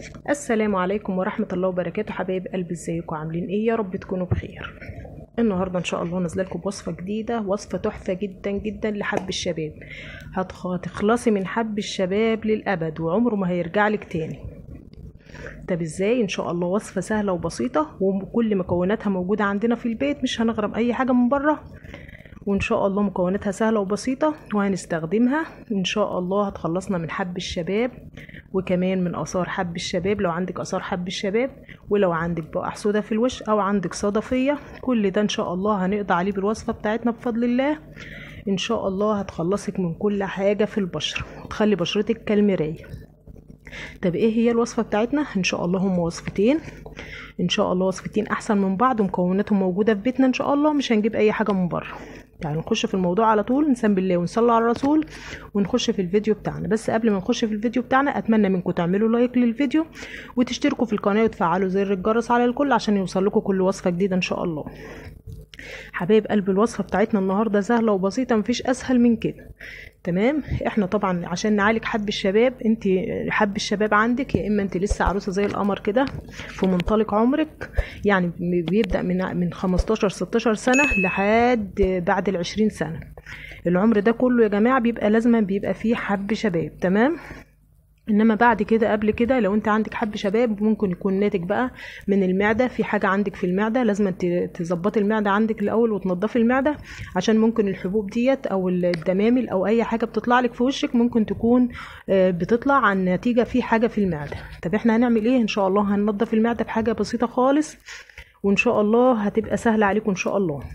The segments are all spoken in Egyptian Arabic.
السلام عليكم ورحمة الله وبركاته حبايب قلبي ازيكم عاملين ايه يا رب تكونوا بخير النهارده ان شاء الله نازله لكم بوصفه جديده وصفه تحفه جدا جدا لحب الشباب هتخ- هتخلصي من حب الشباب للابد وعمره ما هيرجع لك تاني طب ازاي ان شاء الله وصفه سهله وبسيطه وكل مكوناتها موجوده عندنا في البيت مش هنغرم اي حاجه من بره وان شاء الله مكوناتها سهله وبسيطه وهنستخدمها ان شاء الله هتخلصنا من حب الشباب وكمان من اثار حب الشباب لو عندك اثار حب الشباب ولو عندك بقع سودا في الوش او عندك صدفيه كل ده ان شاء الله هنقضي عليه بالوصفه بتاعتنا بفضل الله ان شاء الله هتخلصك من كل حاجه في البشره وتخلي بشرتك كالمرايه طب ايه هي الوصفه بتاعتنا ان شاء الله هم وصفتين ان شاء الله وصفتين احسن من بعض ومكوناتهم موجوده في بيتنا ان شاء الله مش هنجيب اي حاجه من بره يعني نخش في الموضوع على طول نسم بالله ونصلي على الرسول ونخش في الفيديو بتاعنا بس قبل ما نخش في الفيديو بتاعنا اتمنى منكم تعملوا لايك للفيديو وتشتركوا في القناه وتفعلوا زر الجرس على الكل عشان يوصل لكم كل وصفه جديده ان شاء الله حبايب قلب الوصفه بتاعتنا النهارده سهله وبسيطه مفيش اسهل من كده تمام احنا طبعا عشان نعالج حب الشباب انت حب الشباب عندك يا اما انت لسه عروسه زي القمر كده في منطلق عمرك يعني بيبدا من من 15 16 سنه لحد بعد ال 20 سنه العمر ده كله يا جماعه بيبقى لازما بيبقى فيه حب شباب تمام انما بعد كده قبل كده لو انت عندك حب شباب ممكن يكون ناتج بقى من المعده في حاجه عندك في المعده لازم ت- تظبطي المعده عندك الاول وتنضفي المعده عشان ممكن الحبوب ديت او الدمامل او اي حاجه بتطلع لك في وشك ممكن تكون آه، بتطلع عن نتيجه في حاجه في المعده طب احنا هنعمل ايه ان شاء الله هننضف المعده بحاجه بسيطه خالص وان شاء الله هتبقى سهله عليكم ان شاء الله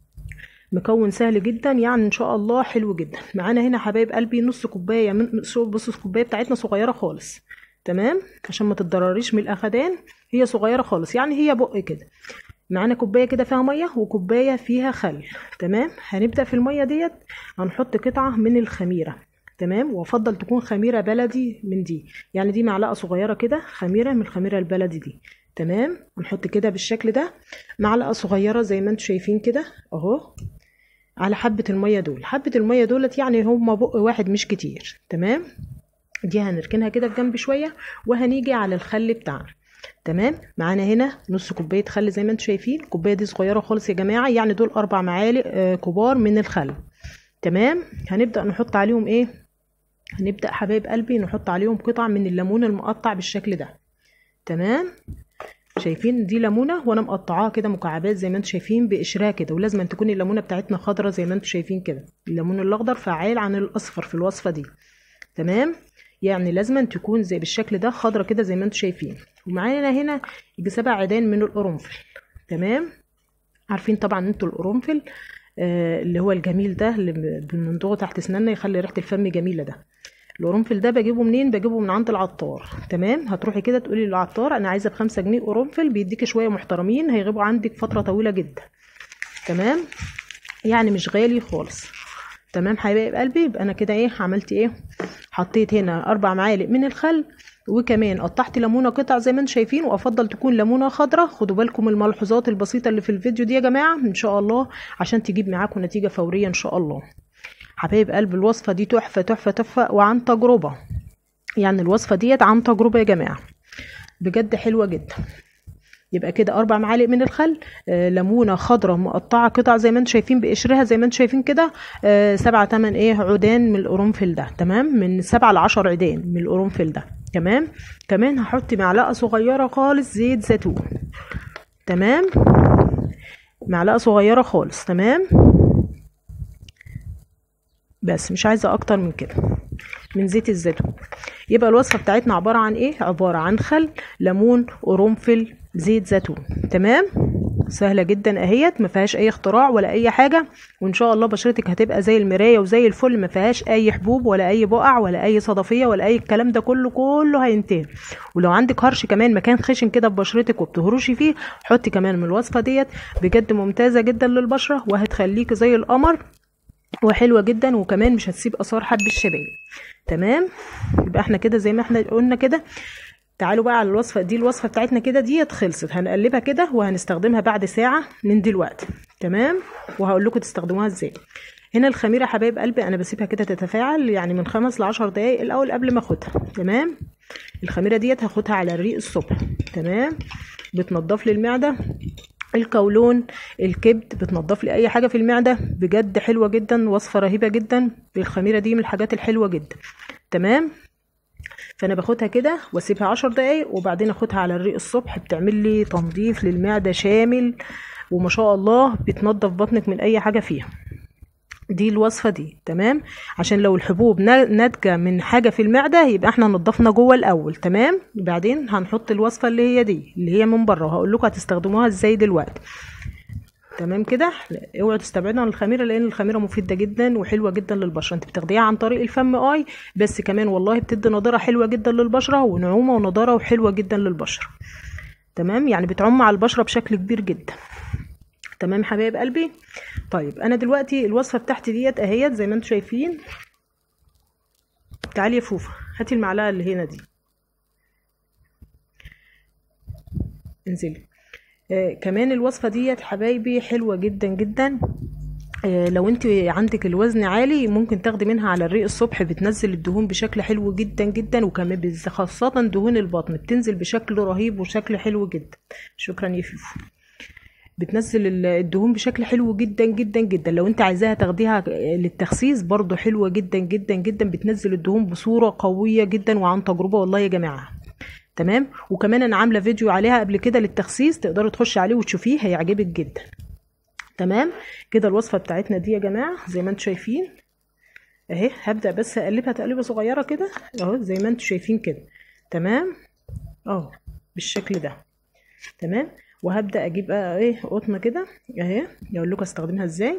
مكون سهل جدا يعني ان شاء الله حلو جدا معانا هنا حبايب قلبي نص كوبايه من بص الكوبايه بتاعتنا صغيره خالص تمام عشان ما تتضرريش من الاخدان هي صغيره خالص يعني هي بق كده معانا كوبايه كده فيها ميه وكوبايه فيها خل تمام هنبدا في الميه ديت هنحط قطعه من الخميره تمام وافضل تكون خميره بلدي من دي يعني دي معلقه صغيره كده خميره من الخميره البلدي دي تمام هنحط كده بالشكل ده معلقه صغيره زي ما انتم شايفين كده اهو على حبة المية دول حبة المية دولت يعني هما بق واحد مش كتير تمام دي هنركنها كده في جنب شوية وهنيجي على الخل بتاعنا تمام معانا هنا نص كوباية خل زي ما انتم شايفين الكوباية دي صغيرة خالص يا جماعة يعني دول أربع معالق آه، كبار من الخل تمام هنبدأ نحط عليهم ايه هنبدأ حبايب قلبي نحط عليهم قطع من الليمون المقطع بالشكل ده تمام شايفين دي ليمونه وانا مقطعاها كده مكعبات زي ما انتم شايفين بقشرها كده ولازم أن تكون الليمونه بتاعتنا خضرة زي ما انتم شايفين كده الليمون الاخضر فعال عن الاصفر في الوصفه دي تمام يعني لازم أن تكون زي بالشكل ده خضرة كده زي ما انتم شايفين ومعانا هنا يجي سبع عيدان من القرنفل تمام عارفين طبعا انتوا القرنفل آه اللي هو الجميل ده اللي بنضغه تحت اسناننا يخلي ريحه الفم جميله ده القرنفل ده بجيبه منين بجيبه من عند العطار تمام هتروحي كده تقولي للعطار انا عايزه بخمسة جنيه قرنفل بيديكي شويه محترمين هيغيبوا عندك فتره طويله جدا تمام يعني مش غالي خالص تمام حبايب قلبي يبقى انا كده ايه عملت ايه حطيت هنا اربع معالق من الخل وكمان قطعت ليمونه قطع زي ما انتم شايفين وافضل تكون ليمونه خضراء خدوا بالكم من الملحوظات البسيطه اللي في الفيديو دي يا جماعه ان شاء الله عشان تجيب معاكم نتيجه فوريه ان شاء الله حبايب قلب الوصفة دي تحفة تحفة تحفة وعن تجربة يعني الوصفة ديت عن تجربة يا جماعة بجد حلوة جدا يبقى كده أربع معالق من الخل آه ليمونة خضرة مقطعة قطع زي ما انتم شايفين بقشرها زي ما انتم شايفين كده آه سبعة تمن ايه عودان من القرنفل ده تمام من سبعة لعشر عيدان من القرنفل ده تمام كمان هحط معلقة صغيرة خالص زيت زيتون تمام معلقة صغيرة خالص تمام بس مش عايزه اكتر من كده من زيت الزيتون يبقى الوصفه بتاعتنا عباره عن ايه عباره عن خل ليمون قرنفل زيت زيتون تمام سهله جدا اهيت ما فيهاش اي اختراع ولا اي حاجه وان شاء الله بشرتك هتبقى زي المرايه وزي الفل ما فيهاش اي حبوب ولا اي بقع ولا اي صدفيه ولا اي الكلام ده كله كله هينتهي ولو عندك هرش كمان مكان خشن كده في بشرتك وبتهرشي فيه حطي كمان من الوصفه ديت بجد ممتازه جدا للبشره وهتخليكي زي القمر وحلوه جدا وكمان مش هتسيب اثار حب الشباب تمام يبقى احنا كده زي ما احنا قلنا كده تعالوا بقى على الوصفه دي الوصفه بتاعتنا كده ديت خلصت هنقلبها كده وهنستخدمها بعد ساعه من دلوقتي تمام وهقول لكم تستخدموها ازاي هنا الخميره حبايب قلبي انا بسيبها كده تتفاعل يعني من خمس لعشر دقايق الاول قبل ما اخدها تمام الخميره ديت هاخدها على الريق الصبح تمام بتنضف لي المعده القولون الكبد بتنضف لي اي حاجه في المعده بجد حلوه جدا وصفه رهيبه جدا الخميره دي من الحاجات الحلوه جدا تمام فانا باخدها كده واسيبها عشر دقايق وبعدين اخدها على الريق الصبح بتعمل لي تنظيف للمعده شامل وما شاء الله بتنضف بطنك من اي حاجه فيها دي الوصفه دي تمام عشان لو الحبوب ناتجه من حاجه في المعده يبقى احنا نضفنا جوه الاول تمام بعدين هنحط الوصفه اللي هي دي اللي هي من بره وهقول لكم هتستخدموها ازاي دلوقتي تمام كده اوعوا تستبعدوا عن الخميره لان الخميره مفيده جدا وحلوه جدا للبشره انت بتاخديها عن طريق الفم اي بس كمان والله بتدي نضاره حلوه جدا للبشره ونعومه ونضاره وحلوه جدا للبشره تمام يعني بتعم على البشره بشكل كبير جدا تمام حبايب قلبي طيب انا دلوقتي الوصفه بتاعتي ديت اهيت زي ما انتم شايفين تعالي يا فوفا هاتي المعلقه اللي هنا دي انزلي آه كمان الوصفه ديت حبايبي حلوه جدا جدا آه لو انت عندك الوزن عالي ممكن تاخدي منها على الريق الصبح بتنزل الدهون بشكل حلو جدا جدا وكمان خاصه دهون البطن بتنزل بشكل رهيب وشكل حلو جدا شكرا يا فيفو بتنزل الدهون بشكل حلو جدا جدا جدا لو انت عايزاها تاخديها للتخسيس برضو حلوه جدا جدا جدا بتنزل الدهون بصوره قويه جدا وعن تجربه والله يا جماعه تمام وكمان انا عامله فيديو عليها قبل كده للتخسيس تقدري تخشي عليه وتشوفيه هيعجبك جدا تمام كده الوصفه بتاعتنا دي يا جماعه زي ما انتم شايفين اهي هبدا بس اقلبها تقليبه صغيره كده اهو زي ما انتم شايفين كده تمام اهو بالشكل ده تمام وهبدا اجيب بقى ايه قطنه كده اهي اقول لكم استخدمها ازاي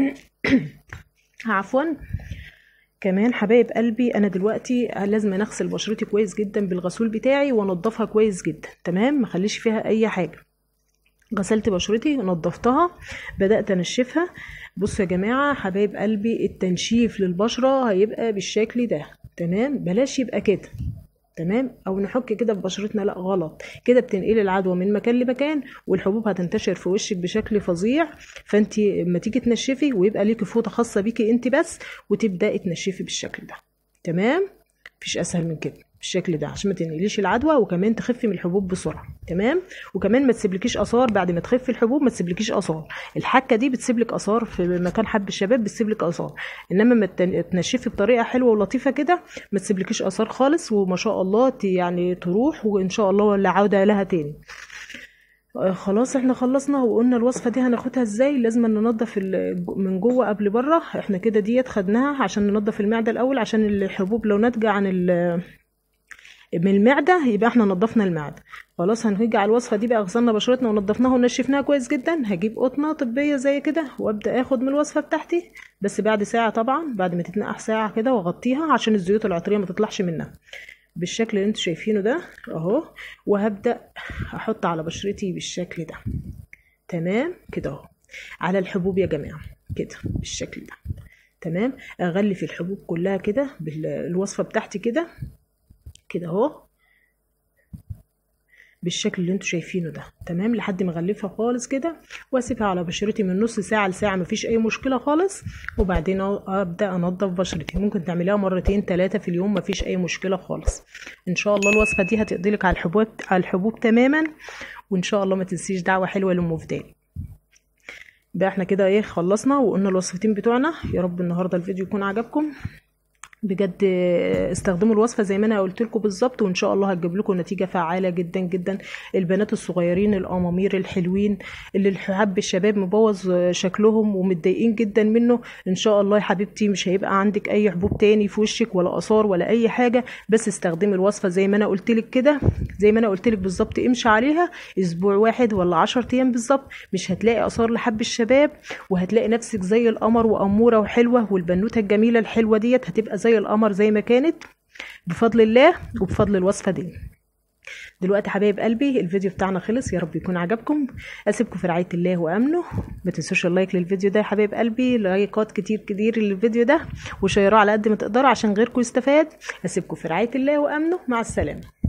عفوا كمان حبايب قلبي انا دلوقتي لازم اغسل بشرتي كويس جدا بالغسول بتاعي وانضفها كويس جدا تمام ما اخليش فيها اي حاجه غسلت بشرتي نضفتها بدات انشفها بصوا يا جماعه حبايب قلبي التنشيف للبشره هيبقى بالشكل ده تمام بلاش يبقى كده تمام او نحك كده في بشرتنا لا غلط كده بتنقلي العدوى من مكان لمكان والحبوب هتنتشر في وشك بشكل فظيع فانت لما تيجي تنشفي ويبقى ليكي فوطه خاصه بيكي انت بس وتبداي تنشفي بالشكل ده تمام مفيش اسهل من كده بالشكل ده عشان ما تنقليش العدوى وكمان تخفي من الحبوب بسرعه تمام وكمان ما تسيبلكيش اثار بعد ما تخفي الحبوب ما تسيبلكيش اثار الحكه دي بتسيبلك اثار في مكان حب الشباب بتسيبلك اثار انما ما تنشفي بطريقه حلوه ولطيفه كده ما تسيبلكيش اثار خالص وما شاء الله يعني تروح وان شاء الله لا عوده لها تاني خلاص احنا خلصنا وقلنا الوصفه دي هناخدها ازاي لازم ننضف من جوه قبل بره احنا كده ديت خدناها عشان ننضف المعده الاول عشان الحبوب لو ناتجه عن من المعده يبقى احنا نضفنا المعده خلاص هنيجي على الوصفه دي بقى غسلنا بشرتنا ونضفناها ونشفناها كويس جدا هجيب قطنه طبيه زي كده وابدا اخد من الوصفه بتاعتي بس بعد ساعه طبعا بعد ما تتنقع ساعه كده واغطيها عشان الزيوت العطريه ما تطلعش منها بالشكل اللي انتوا شايفينه ده اهو وهبدا احط على بشرتي بالشكل ده تمام كده اهو على الحبوب يا جماعه كده بالشكل ده تمام اغلف الحبوب كلها كده بالوصفه بتاعتي كده كده اهو بالشكل اللي انتوا شايفينه ده تمام لحد ما اغلفها خالص كده واسيبها على بشرتي من نص ساعه لساعه مفيش اي مشكله خالص وبعدين ابدا انضف بشرتي ممكن تعمليها مرتين ثلاثه في اليوم مفيش اي مشكله خالص ان شاء الله الوصفه دي هتقضي لك على الحبوب على الحبوب تماما وان شاء الله ما تنسيش دعوه حلوه لام فدان بقى احنا كده ايه خلصنا وقلنا الوصفتين بتوعنا يا رب النهارده الفيديو يكون عجبكم بجد استخدموا الوصفه زي ما انا قلت لكم بالظبط وان شاء الله هتجيب لكم نتيجه فعاله جدا جدا البنات الصغيرين الامامير الحلوين اللي الحب الشباب مبوظ شكلهم ومتضايقين جدا منه ان شاء الله يا حبيبتي مش هيبقى عندك اي حبوب تاني في وشك ولا اثار ولا اي حاجه بس استخدمي الوصفه زي ما انا قلت لك كده زي ما انا قلت لك بالظبط امشي عليها اسبوع واحد ولا 10 ايام بالظبط مش هتلاقي اثار لحب الشباب وهتلاقي نفسك زي القمر واموره وحلوه والبنوته الجميله الحلوه ديت هتبقى زي القمر زي ما كانت بفضل الله وبفضل الوصفه دي دلوقتي حبايب قلبي الفيديو بتاعنا خلص يا رب يكون عجبكم اسيبكم في رعايه الله وامنه ما تنسوش اللايك للفيديو ده يا حبايب قلبي لايكات كتير كتير للفيديو ده وشيروه على قد ما تقدروا عشان غيركم يستفاد اسيبكم في رعايه الله وامنه مع السلامه